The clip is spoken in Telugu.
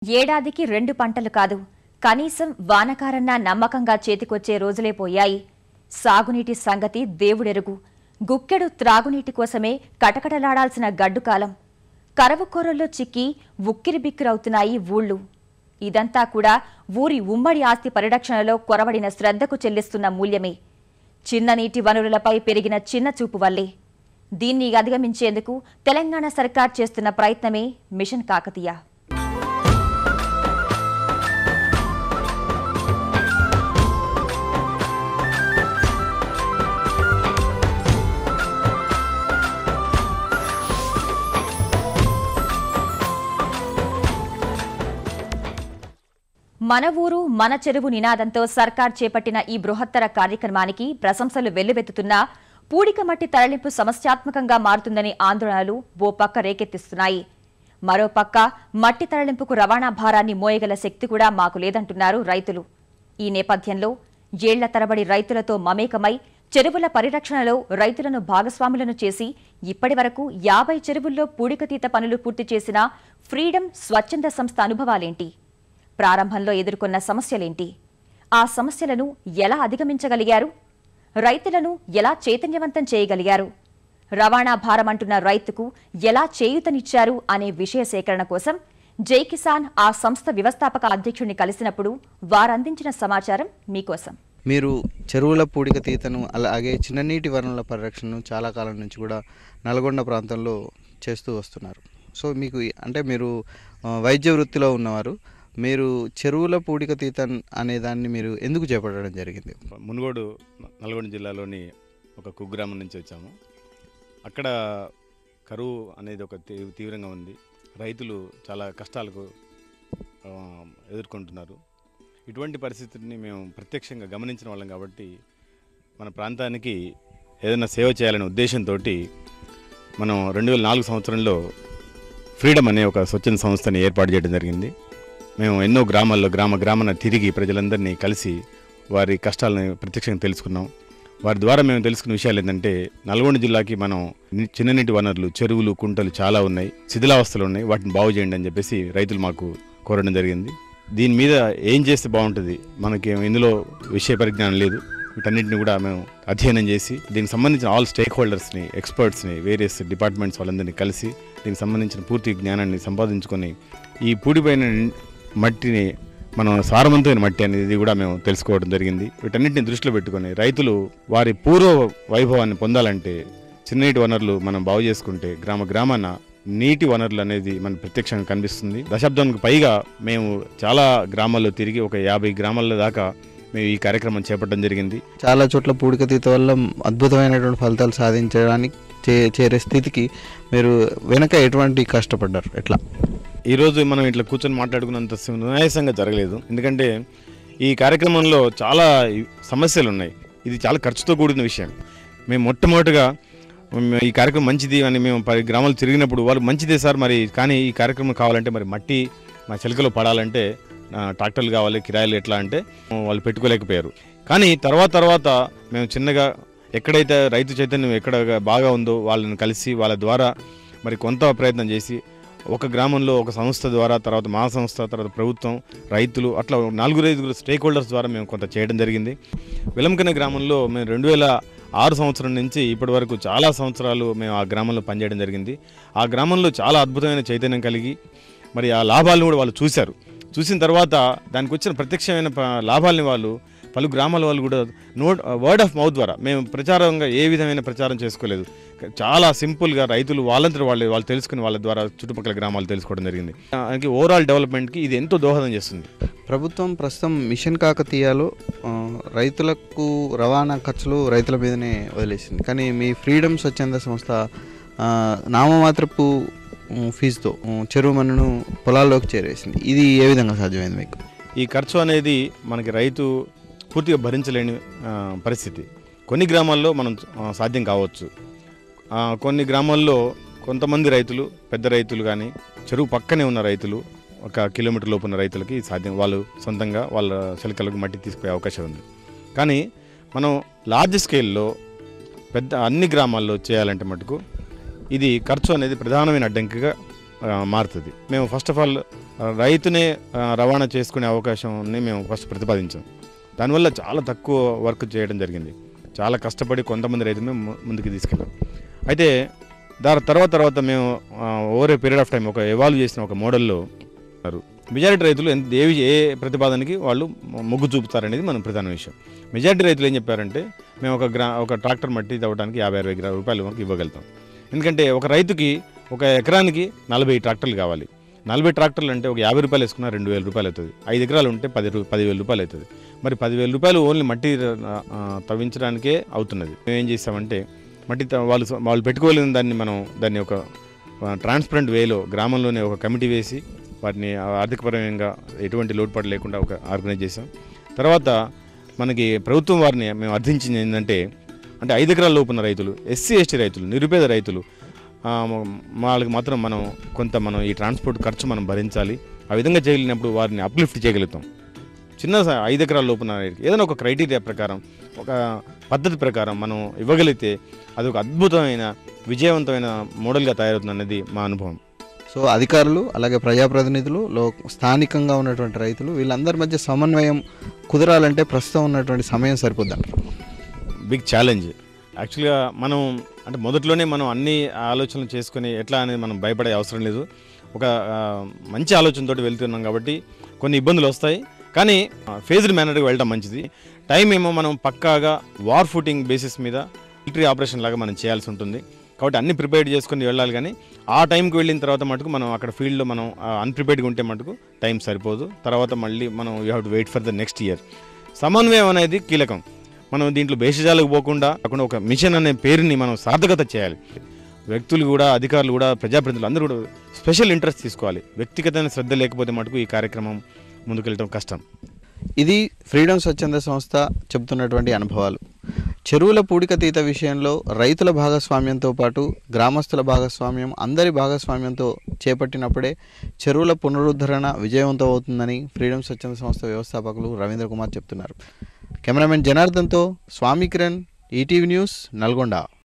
ఏడాదికి రెండు పంటలు కాదు కనీసం వానకారన్నా నమ్మకంగా చేతికొచ్చే రోజులే పోయాయి సాగునీటి సంగతి దేవుడెరుగు గుక్కెడు త్రాగునీటి కోసమే కటకటలాడాల్సిన గడ్డుకాలం కరవు కొరల్లో చిక్కి ఉక్కిరిబిక్కిరవుతున్నాయి ఊళ్ళు ఇదంతా కూడా ఊరి ఉమ్మడి ఆస్తి పరిరక్షణలో కొరవడిన శ్రద్ధకు చెల్లిస్తున్న మూల్యమే చిన్న నీటి వనరులపై పెరిగిన చిన్న చూపు వల్లే దీన్ని అధిగమించేందుకు తెలంగాణ సర్కార్ చేస్తున్న ప్రయత్నమే మిషన్ కాకతీయ మన ఊరు మన చెరువు నినాదంతో సర్కార్ చేపట్టిన ఈ బృహత్తర కార్యక్రమానికి ప్రశంసలు వెల్లువెత్తుతున్నా పూడిక మట్టి తరలింపు సమస్యాత్మకంగా మారుతుందని ఆందోళనలు ఓ పక్క రేకెత్తిస్తున్నాయి మరోపక్క మట్టి తరలింపుకు రవాణా భారాన్ని మోయగల శక్తి కూడా మాకు లేదంటున్నారు రైతులు ఈ నేపథ్యంలో ఏళ్ల తరబడి రైతులతో మమేకమై చెరువుల పరిరక్షణలో రైతులను భాగస్వాములను చేసి ఇప్పటి వరకు యాభై చెరువుల్లో పూడికతీత పనులు పూర్తి చేసిన ఫ్రీడమ్ స్వచ్ఛంద సంస్థ అనుభవాలేంటి ప్రారంభంలో ఎదుర్కొన్న సమస్యలేంటి ఆ సమస్యలను ఎలా అధిగమించగలిగారు రైతులను ఎలా చైతన్యవంతం చేయగలిగారు రవాణా భారం అంటున్న రైతుకు ఎలా చేయూతనిచ్చారు అనే విషయ సేకరణ కోసం జై కిసాన్ ఆ సంస్థ వ్యవస్థాపక అధ్యక్షుడిని కలిసినప్పుడు వారందించిన సమాచారం మీకోసం మీరు చెరువుల పూడిక తీతను అలాగే చిన్ననీటి వనరుల పరిరక్షణను చాలా కాలం నుంచి కూడా నల్గొండ ప్రాంతంలో చేస్తూ వస్తున్నారు సో మీకు ఈ- అంటే మీరు ఆ, వైద్య వృత్తిలో ఉన్నవారు మీరు చెరువుల పూడిక తీత అనే దాన్ని మీరు ఎందుకు చేపట్టడం జరిగింది మునుగోడు నల్గొండ జిల్లాలోని ఒక కుగ్రామం నుంచి వచ్చాము అక్కడ కరువు అనేది ఒక తీ- తీవ్రంగా ఉంది రైతులు చాలా కష్టాలకు ఆ, ఎదుర్కొంటున్నారు ఇటువంటి పరిస్థితిని మేము ప్రత్యక్షంగా గమనించిన వాళ్ళం కాబట్టి మన ప్రాంతానికి ఏదైనా సేవ చేయాలనే ఉద్దేశంతో మనం రెండు వేల నాలుగు సంవత్సరంలో ఫ్రీడమ్ అనే ఒక స్వచ్ఛంద సంస్థని ఏర్పాటు చేయడం జరిగింది మేము ఎన్నో గ్రామాల్లో గ్రామ గ్రామాన తిరిగి ప్రజలందరినీ కలిసి వారి కష్టాలను ప్రత్యక్షంగా తెలుసుకున్నాం వారి ద్వారా మేము తెలుసుకున్న విషయాలు ఏంటంటే నల్గొండ జిల్లాకి మనం ని- చిన్ననీటి వనరులు చెరువులు కుంటలు చాలా ఉన్నాయి శిథిలావస్థలు ఉన్నాయి వాటిని బాగు చేయండి అని చెప్పేసి రైతులు మాకు కోరడం జరిగింది దీని మీద ఏం చేస్తే బాగుంటుంది మనకి ఇందులో విషయ పరిజ్ఞానం లేదు వీటన్నిటిని కూడా మేము అధ్యయనం చేసి దీనికి సంబంధించిన ఆల్ స్టేక్ హోల్డర్స్ని ఎక్స్పర్ట్స్ని వేరియస్ డిపార్ట్మెంట్స్ వాళ్ళందరినీ కలిసి దీనికి సంబంధించిన పూర్తి జ్ఞానాన్ని సంపాదించుకొని ఈ పూడిపోయిన మట్టిని మనం సారవంతమైన మట్టి అనేది కూడా మేము తెలుసుకోవడం జరిగింది వీటన్నిటిని దృష్టిలో పెట్టుకొని రైతులు వారి పూర్వ వైభవాన్ని పొందాలంటే చిన్ననీటి వనరులు మనం బాగు చేసుకుంటే గ్రామ గ్రామాన నీటి వనరులు అనేది మన ప్రత్యక్షంగా కనిపిస్తుంది దశాబ్దానికి పైగా మేము చాలా గ్రామాల్లో తిరిగి ఒక యాభై గ్రామాల దాకా మేము ఈ కార్యక్రమం చేపట్టడం జరిగింది చాలా చోట్ల పూడిక తీత వల్ల అద్భుతమైనటువంటి ఫలితాలు సాధించడానికి చే చేరే స్థితికి మీరు వెనక ఎటువంటి కష్టపడ్డారు ఎట్లా ఈరోజు మనం ఇట్లా కూర్చొని మాట్లాడుకున్నంత సునాయాసంగా జరగలేదు ఎందుకంటే ఈ కార్యక్రమంలో చాలా ఈ- సమస్యలు ఉన్నాయి ఇది చాలా ఖర్చుతో కూడిన విషయం మేము మొట్టమొదటిగా మేము ఈ కార్యక్రమం మంచిది అని మేము పది గ్రామాలు తిరిగినప్పుడు వాళ్ళు మంచిదే సార్ మరి కానీ ఈ కార్యక్రమం కావాలంటే మరి మట్టి మా చిలకలో పడాలంటే ఆ, ట్రాక్టర్లు కావాలి కిరాయిలు ఎట్లా అంటే వాళ్ళు పెట్టుకోలేకపోయారు కానీ తర్వాత తర్వాత మేము చిన్నగా ఎక్కడైతే రైతు చైతన్యం ఎక్కడ బాగా ఉందో వాళ్ళని కలిసి వాళ్ళ ద్వారా మరి కొంత ప్రయత్నం చేసి ఒక గ్రామంలో ఒక సంస్థ ద్వారా తర్వాత మా సంస్థ తర్వాత ప్రభుత్వం రైతులు అట్లా నాలుగు ఐదుగురు స్టేక్ హోల్డర్స్ ద్వారా మేము కొంత చేయడం జరిగింది విలంకన గ్రామంలో మేము రెండు వేల ఆరు సంవత్సరం నుంచి ఇప్పటి వరకు చాలా సంవత్సరాలు మేము ఆ గ్రామంలో పనిచేయడం జరిగింది ఆ గ్రామంలో చాలా అద్భుతమైన చైతన్యం కలిగి మరి ఆ లాభాలను కూడా వాళ్ళు చూశారు చూసిన తర్వాత దానికి వచ్చిన ప్రత్యక్షమైన ప- లాభాలని వాళ్ళు పలు గ్రామాల వాళ్ళు కూడా నోట్ వర్డ్ ఆఫ్ మౌత్ ద్వారా మేము ప్రచారంగా ఏ విధమైన ప్రచారం చేసుకోలేదు చాలా సింపుల్గా రైతులు వాళ్ళంతా వాళ్ళు వాళ్ళు తెలుసుకుని వాళ్ళ ద్వారా చుట్టుపక్కల గ్రామాలు తెలుసుకోవడం జరిగింది దానికి ఓవరాల్ డెవలప్మెంట్కి ఇది ఎంతో దోహదం చేస్తుంది ప్రభుత్వం ప్రస్తుతం మిషన్ కాకతీయలో ఆ, రైతులకు రవాణా ఖర్చులు రైతుల మీదనే వదిలేసింది కానీ మీ ఫ్రీడమ్ స్వచ్ఛంద సంస్థ ఆ, నామమాత్రపు ఉమ్, ఫీజుతో ఉమ్, చెరువు మన్నును పొలాల్లోకి చేరేసింది ఇది ఏ విధంగా సాధ్యమైంది మీకు ఈ ఖర్చు అనేది మనకి రైతు పూర్తిగా భరించలేని ఆ, పరిస్థితి కొన్ని గ్రామాల్లో మనం ఆ, సాధ్యం కావచ్చు ఆ, కొన్ని గ్రామాల్లో కొంతమంది రైతులు పెద్ద రైతులు కానీ చెరువు పక్కనే ఉన్న రైతులు ఒక కిలోమీటర్ లోపు ఉన్న రైతులకి ఇది సాధ్యం వాళ్ళు సొంతంగా వాళ్ళ చిలకలకు మట్టి తీసుకుపోయే అవకాశం ఉంది కానీ మనం లార్జ్ స్కేల్లో పెద్ద అన్ని గ్రామాల్లో చేయాలంటే మటుకు ఇది ఖర్చు అనేది ప్రధానమైన అడ్డంకిగా ఆ, మారుతుంది మేము ఫస్ట్ ఆఫ్ ఆల్ రైతునే ఆ, రవాణా చేసుకునే అవకాశాన్ని మేము ఫస్ట్ ప్రతిపాదించాం దానివల్ల చాలా తక్కువ వర్క్ చేయడం జరిగింది చాలా కష్టపడి కొంతమంది రైతులు మేము ము- ముందుకు తీసుకెళ్ళాం అయితే దాని తర్వాత తర్వాత మేము over a period of time ఒక ఎవాల్వ్ చేసిన ఒక మోడల్లో మెజారిటీ రైతులు ఎంత ఏ విష- ఏ ప్రతిపాదనకి వాళ్ళు మొగ్గు చూపుతారనేది మనం ప్రధాన విషయం మెజారిటీ రైతులు ఏం చెప్పారంటే మేము ఒక గ్రా ఒక ట్రాక్టర్ మట్టి తవ్వడానికి యాభై అరవై గ్రా రూపాయలు మనకి ఇవ్వగలుగుతాం ఎందుకంటే ఒక రైతుకి ఒక ఎకరానికి నలభై ట్రాక్టర్లు కావాలి నలభై ట్రాక్టర్లు అంటే ఒక యాభై రూపాయలు వేసుకున్నా రెండు వేల రూపాయలు అవుతుంది ఐదు ఎకరాలు ఉంటే పది రూ పదివేల రూపాయలు అవుతుంది మరి పదివేల రూపాయలు ఓన్లీ మట్టి ఆ, ఆ, తవ్వించడానికే అవుతున్నది మేము ఏం చేస్తామంటే మట్టి త- వాళ్ళు వాళ్ళు పెట్టుకోలేని దాన్ని మనం దాన్ని ఒక ట్రాన్స్పరెంట్ వేలో గ్రామంలోనే ఒక కమిటీ వేసి వాటిని ఆర్థికపరంగా ఎటువంటి లోటుపాటు లేకుండా ఒక ఆర్గనైజ్ చేసాం తర్వాత మనకి ప్రభుత్వం వారిని మేము అర్థించింది ఏంటంటే అంటే ఐదు ఎకరాల లోపు ఉన్న రైతులు ఎస్సీ ఎస్టీ రైతులు నిరుపేద రైతులు ఆ, మ- వాళ్ళకి మాత్రం మనం కొంత మనం ఈ ట్రాన్స్పోర్ట్ ఖర్చు మనం భరించాలి ఆ విధంగా చేయలేనప్పుడు వారిని అప్లిఫ్ట్ చేయగలుగుతాం చిన్న స- ఐదు ఎకరాల లోపున రైతుకి ఏదైనా ఒక క్రైటీరియా ప్రకారం ఒక పద్ధతి ప్రకారం మనం ఇవ్వగలిగితే అది ఒక అద్భుతమైన విజయవంతమైన మోడల్గా తయారవుతుంది అన్నది మా అనుభవం సో అధికారులు అలాగే ప్రజాప్రతినిధులు లో స్థానికంగా ఉన్నటువంటి రైతులు వీళ్ళందరి మధ్య సమన్వయం కుదరాలంటే ప్రస్తుతం ఉన్నటువంటి సమయం సరిపోద్దంటారు బిగ్ ఛాలెంజ్ యాక్చువల్గా మనం అంటే మొదట్లోనే మనం అన్ని ఆలోచనలు చేసుకొని ఎట్లా అనేది మనం భయపడే అవసరం లేదు ఒక ఆ, మంచి ఆలోచనతోటి వెళ్తున్నాం కాబట్టి కొన్ని ఇబ్బందులు వస్తాయి కానీ ఫేజ్డ్ మేనర్గా వెళ్ళడం మంచిది టైం ఏమో మనం పక్కాగా వార్ ఫుటింగ్ బేసిస్ మీద మిలిటరీ ఆపరేషన్ లాగా మనం చేయాల్సి ఉంటుంది కాబట్టి అన్ని ప్రిపేర్డ్ చేసుకుని వెళ్ళాలి కానీ ఆ టైంకి వెళ్ళిన తర్వాత మటుకు మనం అక్కడ ఫీల్డ్లో మనం అన్ప్రిపేర్డ్గా ఉంటే మటుకు టైం సరిపోదు తర్వాత మళ్ళీ మనం you have to wait for the next year సమన్వయం అనేది కీలకం మనం దీంట్లో భేషజాలకు పోకుండా కాకుండా ఒక మిషన్ అనే పేరుని మనం సార్థకత చేయాలి వ్యక్తులు కూడా అధికారులు కూడా ప్రజాప్రతినిధులు అందరూ కూడా స్పెషల్ ఇంట్రెస్ట్ తీసుకోవాలి వ్యక్తిగతమైన శ్రద్ధ లేకపోతే మటుకు ఈ కార్యక్రమం ముందుకెళ్ళడం కష్టం ఇది ఫ్రీడమ్ స్వచ్ఛంద సంస్థ చెబుతున్నటువంటి అనుభవాలు చెరువుల పూడికతీత విషయంలో రైతుల భాగస్వామ్యంతో పాటు గ్రామస్తుల భాగస్వామ్యం అందరి భాగస్వామ్యంతో చేపట్టినప్పుడే చెరువుల పునరుద్ధరణ విజయవంతం అవుతుందని ఫ్రీడమ్ స్వచ్ఛంద సంస్థ వ్యవస్థాపకులు రవీంద్ర కుమార్ చెప్తున్నారు కెమెరామెన్ జనార్దన్తో స్వామి కిరణ్ ఈటీవీ న్యూస్ నల్గొండ